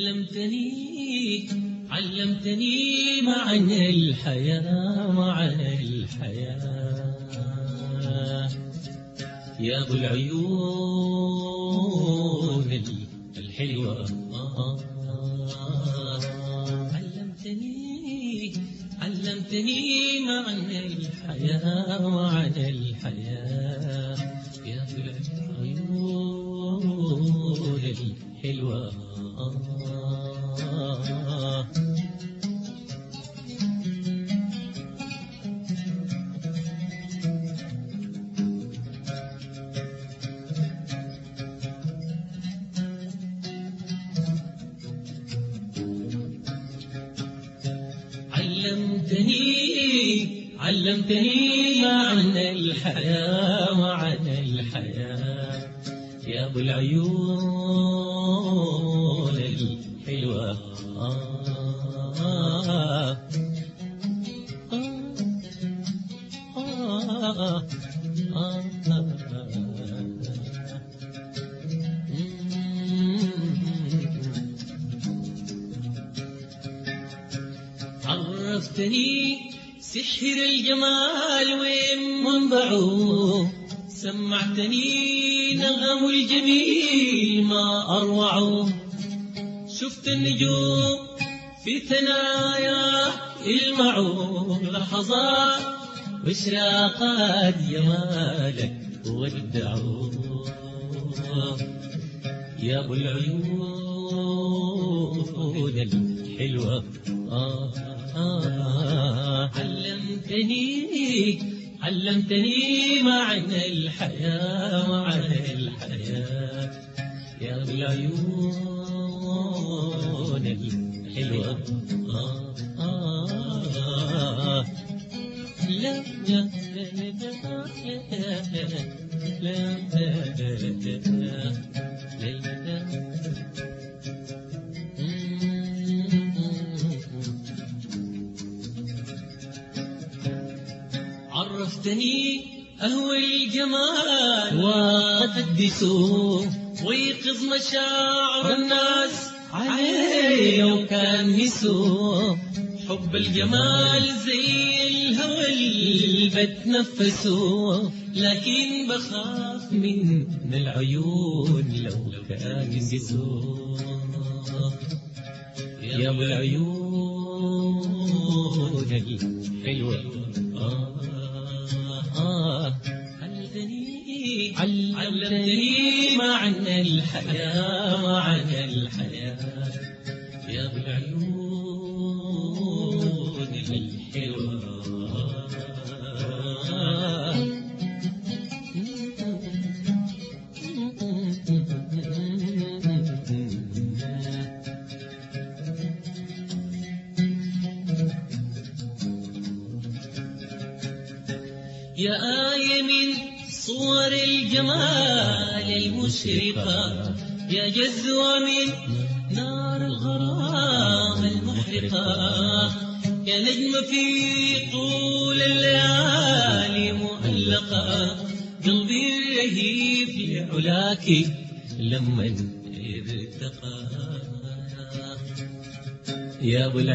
علمتني علمتني معنى الحياة معنى الحياة يا أبو العيون الحلوة علمتني علمتني معنى الحياة معنى الحياة يا أبو العيون الحلوة علمتني علمتني معنى الحياة معنى الحياة يا أبو العيون الحلوة آه آه آه عرفتني سحر الجمال وين منبعه سمعتني نغم الجميل ما أروعه شفت النجوم في ثنايا المعوا لحظات واشراقات جمالك ودعوا يا ابو العيون الحلوه آه آه علمتني علمتني معنى الحياة معنى الحياة يا ابو العيون الحلوة آه آه لا لا لا لا عرفتني أهوى الجمال وقدسه ويقظ مشاعر الناس عليه لو كان هسو حب الجمال زي الهوى اللي بتنفسه لكن بخاف من العيون لو كان قسو يا ابو العيون الحلوه آه آه علمتني علمتني معنى الحياة معنى الحياة يا ابو العيون الحلوة يا آية من صور الجمال المشرقة يا جزوة من نار الغرام المحرقة يا نجم في طول الليالي مؤلقة قلبي يهيف لعلاك لما ارتقى يا ابو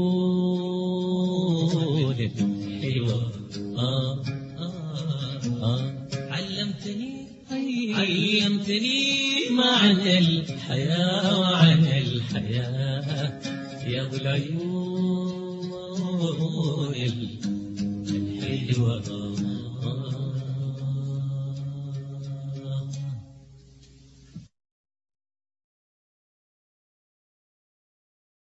العيون الحلوه آه آه آه علمتني علمتني معنى الحياة معنى الحياة يا أبو العيون الحلوة